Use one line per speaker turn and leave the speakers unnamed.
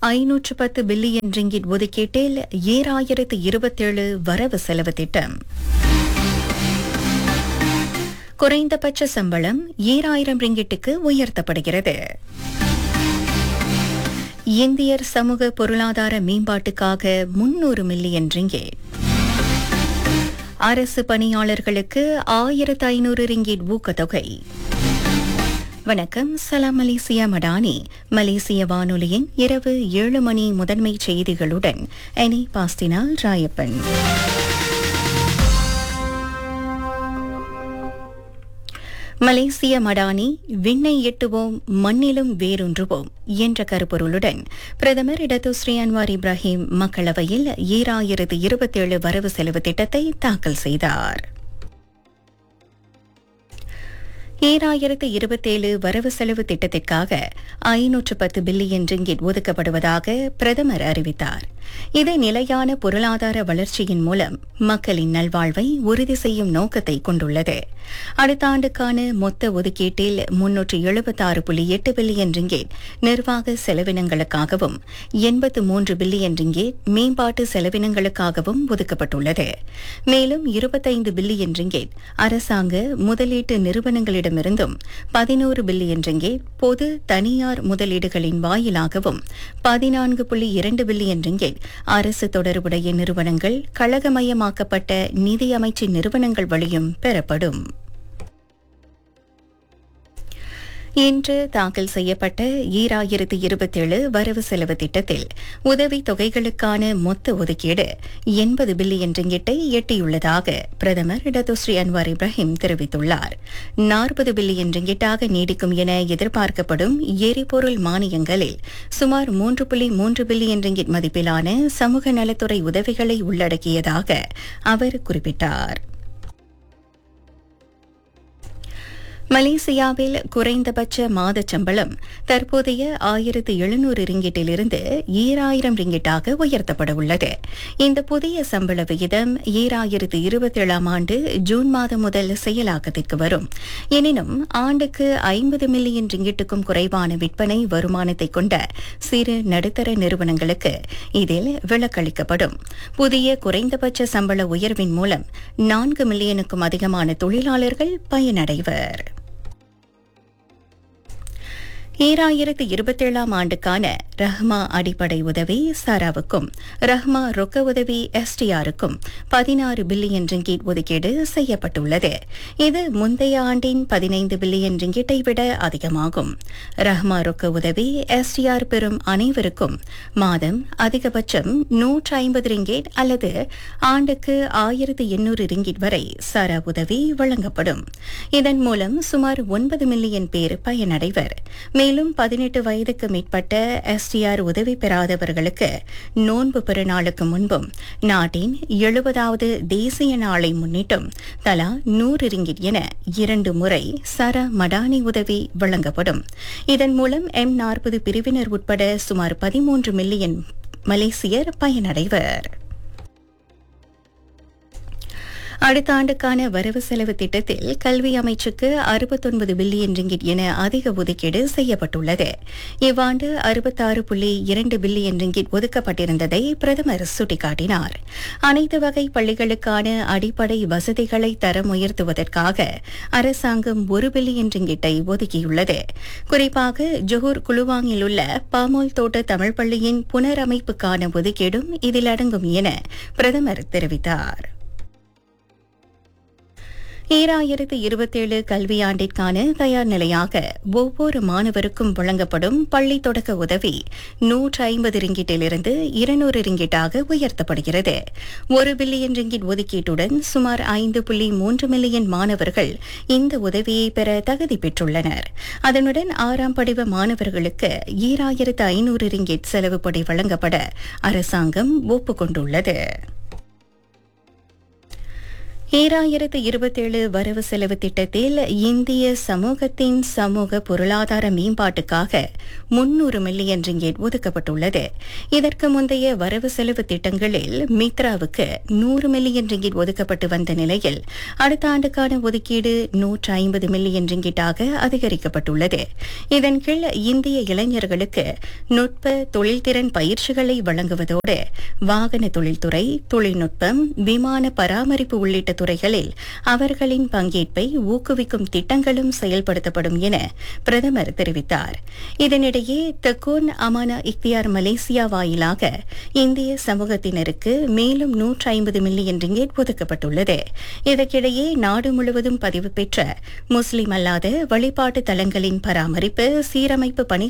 ஐநூற்று பத்து billion ringgit ஒதுக்கீட்டில் ஏழாயிரத்து இருபத்தேழு வரவு செலவு திட்டம் குறைந்தபட்ச சம்பளம் ஏழாயிரம் ரிங்கிட்டுக்கு உயர்த்தப்படுகிறது இந்தியர் சமூக பொருளாதார மேம்பாட்டுக்காக முன்னூறு மில்லியன் ரிங்கேட் அரசு பணியாளர்களுக்கு ஆயிரத்து ஐநூறு ரிங்கிட் ஊக்கத்தொகை வணக்கம் சலாம் மலேசியா மடானி மலேசிய வானொலியின் இரவு ஏழு மணி முதன்மை செய்திகளுடன் எனி பாஸ்தினால் ராயப்பன் மலேசிய மடானி விண்ணை எட்டுவோம் மண்ணிலும் வேரூன்றுவோம் என்ற கருப்பொருளுடன் பிரதமர் இடத்து ஸ்ரீ அன்வார் இப்ராஹிம் மக்களவையில் ஈராயிரத்து இருபத்தேழு வரவு செலவு திட்டத்தை தாக்கல் செய்தார் ஈராயிரத்து இருபத்தேழு வரவு செலவு திட்டத்திற்காக ஐநூற்று பத்து பில்லியன் ரிங்கிட் ஒதுக்கப்படுவதாக பிரதமர் அறிவித்தார் இது நிலையான பொருளாதார வளர்ச்சியின் மூலம் மக்களின் நல்வாழ்வை உறுதி செய்யும் நோக்கத்தை கொண்டுள்ளது அடுத்த ஆண்டுக்கான மொத்த ஒதுக்கீட்டில் முன்னூற்று எழுபத்தாறு புள்ளி எட்டு பில்லியன் ரிங்கேட் நிர்வாக செலவினங்களுக்காகவும் எண்பத்து மூன்று பில்லியன் ரிங்கேட் மேம்பாட்டு செலவினங்களுக்காகவும் ஒதுக்கப்பட்டுள்ளது மேலும் இருபத்தைந்து பில்லியன் ரிங்கேட் அரசாங்க முதலீட்டு நிறுவனங்களிடமிருந்தும் பதினோரு பில்லியன் ரிங்கேட் பொது தனியார் முதலீடுகளின் வாயிலாகவும் பதினான்கு புள்ளி இரண்டு பில்லியன் ரிங்கேட் அரசு தொடர்புடைய நிறுவனங்கள் கழகமயமாக்கப்பட்ட நிதி அமைச்சின் நிறுவனங்கள் வழியும் பெறப்படும் இன்று தாக்கல் செய்யப்பட்ட ஈராயிரத்து இருபத்தேழு வரவு செலவு திட்டத்தில் உதவித் தொகைகளுக்கான மொத்த ஒதுக்கீடு எண்பது பில்லியன் ரிங்கிட்டை எட்டியுள்ளதாக பிரதமர் இடதுஸ்ரீ அன்வார் இப்ராஹிம் தெரிவித்துள்ளார் நாற்பது பில்லியன் ரிங்கிட்டாக நீடிக்கும் என எதிர்பார்க்கப்படும் எரிபொருள் மானியங்களில் சுமார் மூன்று புள்ளி மூன்று பில்லியன் ரிங்கிட் மதிப்பிலான சமூக நலத்துறை உதவிகளை உள்ளடக்கியதாக அவர் குறிப்பிட்டார் மலேசியாவில் குறைந்தபட்ச மாத சம்பளம் தற்போதைய ஆயிரத்து எழுநூறு ரிங்கிட்டிலிருந்து ஈராயிரம் ரிங்கிட்டாக உயர்த்தப்பட உள்ளது இந்த புதிய சம்பள விகிதம் ஈராயிரத்து இருபத்தேழாம் ஆண்டு ஜூன் மாதம் முதல் செயலாக்கத்திற்கு வரும் எனினும் ஆண்டுக்கு ஐம்பது மில்லியன் ரிங்கிட்டுக்கும் குறைவான விற்பனை வருமானத்தை கொண்ட சிறு நடுத்தர நிறுவனங்களுக்கு இதில் விலக்களிக்கப்படும் புதிய குறைந்தபட்ச சம்பள உயர்வின் மூலம் நான்கு மில்லியனுக்கும் அதிகமான தொழிலாளர்கள் பயனடைவர் ஈராயிரத்து இருபத்தேழாம் ஆண்டுக்கான ரஹ்மா அடிப்படை உதவி சாராவுக்கும் ரஹ்மா ரொக்க உதவி எஸ்டிஆருக்கும் பதினாறு பில்லியன் ரிங்கீட் ஒதுக்கீடு செய்யப்பட்டுள்ளது இது முந்தைய ஆண்டின் பதினைந்து பில்லியன் ரிங்கீட்டை விட அதிகமாகும் ரஹ்மா ரொக்க உதவி எஸ்டிஆர் பெறும் அனைவருக்கும் மாதம் அதிகபட்சம் நூற்று ஐம்பது ரிங்கேட் அல்லது ஆண்டுக்கு ஆயிரத்து எண்ணூறு ரிங்கிட் வரை சாரா உதவி வழங்கப்படும் இதன் மூலம் சுமார் ஒன்பது மில்லியன் பேர் பயனடைவர் மேலும் பதினெட்டு வயதுக்கு மேற்பட்ட எஸ்டிஆர் உதவி பெறாதவர்களுக்கு நோன்பு பெருநாளுக்கு முன்பும் நாட்டின் எழுபதாவது தேசிய நாளை முன்னிட்டும் தலா நூறு ரிங்கிட் என இரண்டு முறை சர மடானி உதவி வழங்கப்படும் இதன் மூலம் எம் நாற்பது பிரிவினர் உட்பட சுமார் பதிமூன்று மில்லியன் மலேசியர் பயனடைவர் அடுத்த ஆண்டுக்கான வரவு செலவு திட்டத்தில் கல்வி அமைச்சுக்கு அறுபத்தொன்பது பில்லியன் ரிங்கிட் என அதிக ஒதுக்கீடு செய்யப்பட்டுள்ளது இவ்வாண்டு அறுபத்தாறு புள்ளி இரண்டு பில்லியன் ரிங்கிட் ஒதுக்கப்பட்டிருந்ததை பிரதமர் சுட்டிக்காட்டினார் அனைத்து வகை பள்ளிகளுக்கான அடிப்படை வசதிகளை தரம் உயர்த்துவதற்காக அரசாங்கம் ஒரு பில்லியன் ரிங்கிட்டை ஒதுக்கியுள்ளது குறிப்பாக ஜொஹூர் குலுவாங்கில் உள்ள பாமோல் தோட்ட தமிழ் பள்ளியின் புனரமைப்புக்கான ஒதுக்கீடும் இதில் அடங்கும் என பிரதமர் தெரிவித்தார் ஈராயிரத்து இருபத்தேழு கல்வியாண்டிற்கான தயார் நிலையாக ஒவ்வொரு மாணவருக்கும் வழங்கப்படும் பள்ளி தொடக்க உதவி நூற்று ஐம்பது ரிங்கிட்டிலிருந்து இருநூறு ரிங்கிட்டாக உயர்த்தப்படுகிறது ஒரு பில்லியன் ரிங்கிட் ஒதுக்கீட்டுடன் சுமார் ஐந்து புள்ளி மூன்று மில்லியன் மாணவர்கள் இந்த உதவியை பெற தகுதி பெற்றுள்ளனர் அதனுடன் ஆறாம் படிவ மாணவர்களுக்கு ஈராயிரத்து ஐநூறு ரிங்கிட் செலவுப்படி வழங்கப்பட அரசாங்கம் ஒப்புக்கொண்டுள்ளது ஈராயிரத்து இருபத்தேழு வரவு செலவு திட்டத்தில் இந்திய சமூகத்தின் சமூக பொருளாதார மேம்பாட்டுக்காக முன்னூறு மில்லியன் ரிங்கேட் ஒதுக்கப்பட்டுள்ளது இதற்கு முந்தைய வரவு செலவு திட்டங்களில் மித்ராவுக்கு நூறு மில்லியன் ரிங்கிட் ஒதுக்கப்பட்டு வந்த நிலையில் அடுத்த ஆண்டுக்கான ஒதுக்கீடு நூற்று ஐம்பது மில்லியன் ரிங்கிட்டாக அதிகரிக்கப்பட்டுள்ளது இதன் கீழ் இந்திய இளைஞர்களுக்கு நுட்ப தொழில்திறன் பயிற்சிகளை வழங்குவதோடு வாகன தொழில்துறை தொழில்நுட்பம் விமான பராமரிப்பு உள்ளிட்ட துறைகளில் அவர்களின் பங்கேற்பை ஊக்குவிக்கும் திட்டங்களும் செயல்படுத்தப்படும் என பிரதமர் தெரிவித்தார் இதனிடையே தக்கூன் அமானா இக்தியார் மலேசியா வாயிலாக இந்திய சமூகத்தினருக்கு மேலும் நூற்று ஐம்பது மில்லியன் ரிங்கேட் ஒதுக்கப்பட்டுள்ளது இதற்கிடையே நாடு முழுவதும் பதிவு பெற்ற முஸ்லிம் அல்லாத வழிபாட்டு தலங்களின் பராமரிப்பு சீரமைப்பு பணிகள்